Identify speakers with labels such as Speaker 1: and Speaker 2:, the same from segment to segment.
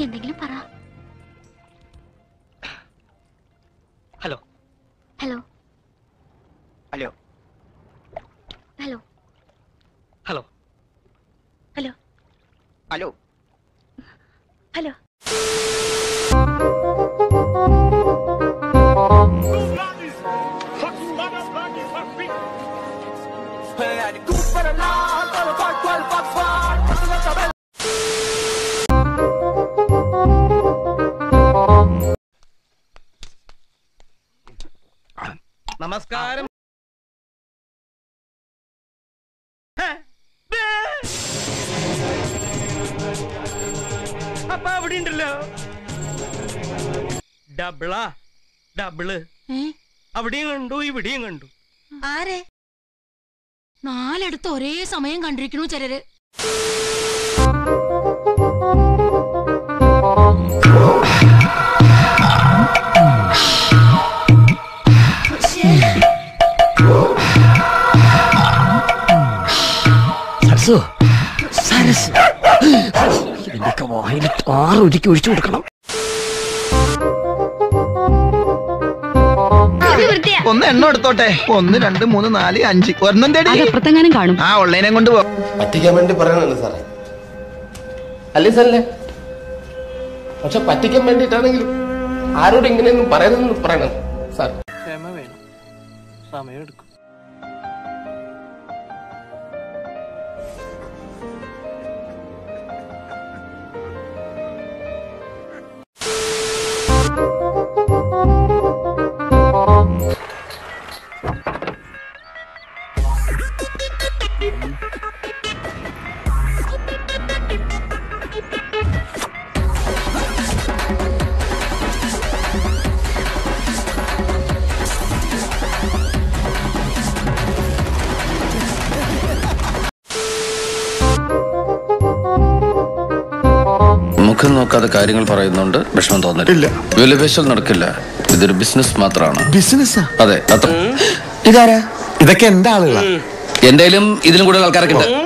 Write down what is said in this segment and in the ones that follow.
Speaker 1: എന്തെങ്കിലും പറ
Speaker 2: hello
Speaker 1: hello
Speaker 2: hello
Speaker 1: hello
Speaker 2: hello
Speaker 1: hello
Speaker 2: hello
Speaker 1: hello
Speaker 2: നമസ്കാരം അപ്പൊ അവിടെ ഉണ്ടല്ലോ ഡബിളാ ഡബിള് അവിടെയും കണ്ടു ഇവിടെയും കണ്ടു
Speaker 3: ആരെ നാലെടുത്ത് ഒരേ സമയം കണ്ടിരിക്കണു ചിലര്
Speaker 4: സരസു സരസ് ഇതിന്റെയൊക്കെ വായിൽ ആറൊരുക്കി ഒഴിച്ചു കൊടുക്കണം
Speaker 5: ഒന്ന് എണ്ണം എടുത്തോട്ടെ ഒന്ന് രണ്ട് മൂന്ന് നാല് അഞ്ച് ഒരെണ്ണം തേടി
Speaker 6: അപ്പുറത്തെങ്ങാനും കാണും
Speaker 5: ആ ഉള്ളതിനെ കൊണ്ട് പോ
Speaker 7: പറ്റിക്കാൻ വേണ്ടി പറയണല്ലോ സാറേ അല്ലേ സാറല്ലേ പക്ഷെ പറ്റിക്കാൻ വേണ്ടിയിട്ടാണെങ്കിലും ആരോട് ഇങ്ങനെയൊന്നും പറയരുതെന്ന് പറയണം സാർ
Speaker 2: ക്ഷമ വേണം സമയം എടുക്കും
Speaker 8: മുഖം നോക്കാതെ കാര്യങ്ങൾ പറയുന്നുണ്ട് വിഷമം തോന്നില്ല വിലപേശൽ നടക്കില്ല ഇതൊരു ബിസിനസ് മാത്രമാണ്
Speaker 5: ബിസിനസ്സാ
Speaker 8: അതെ അത്ര
Speaker 5: ഇതാരാ ഇതൊക്കെ എന്താ ആളുകളാ
Speaker 8: എന്തായാലും ഇതിലും കൂടുതൽ ആൾക്കാരൊക്കെ ഉണ്ട്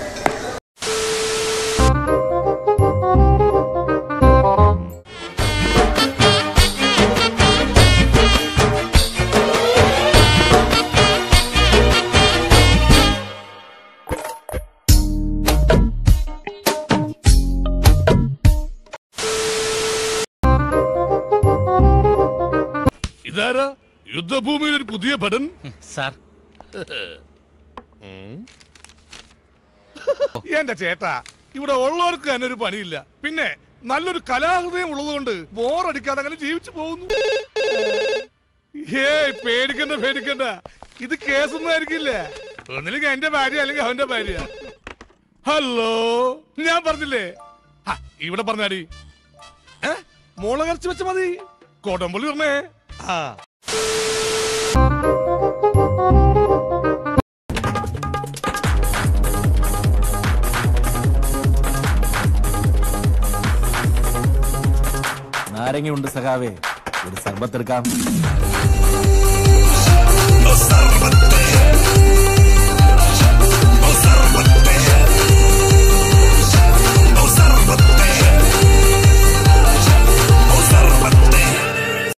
Speaker 9: ഇതാരാ യുദ്ധഭൂമിയിൽ ഒരു പുതിയ ഭടൻ
Speaker 2: സാർ
Speaker 9: എന്റെ ചേട്ടാ ഇവിടെ ഉള്ളവർക്ക് തന്നെ ഒരു പണിയില്ല പിന്നെ നല്ലൊരു കലാഹൃദയം ഉള്ളതുകൊണ്ട് ബോറടിക്കാതെ അങ്ങനെ ജീവിച്ചു പോകുന്നു ഏയ് പേടിക്കണ്ട പേടിക്കണ്ട ഇത് കേസൊന്നും ആയിരിക്കില്ല ഒന്നില്ലെങ്കിൽ എന്റെ ഭാര്യ അല്ലെങ്കിൽ അവന്റെ ഭാര്യ ഹലോ ഞാൻ പറഞ്ഞില്ലേ ഹ, ഇവിടെ പറഞ്ഞാടി ഏ മുളകരച്ച് വെച്ച മതി കോട്ടമ്പള്ളി പറഞ്ഞേ ആ
Speaker 10: നാരങ്ങയുണ്ട് സഖാവേ ഒരു സർബത്തെടുക്കാം
Speaker 9: സർവത്ര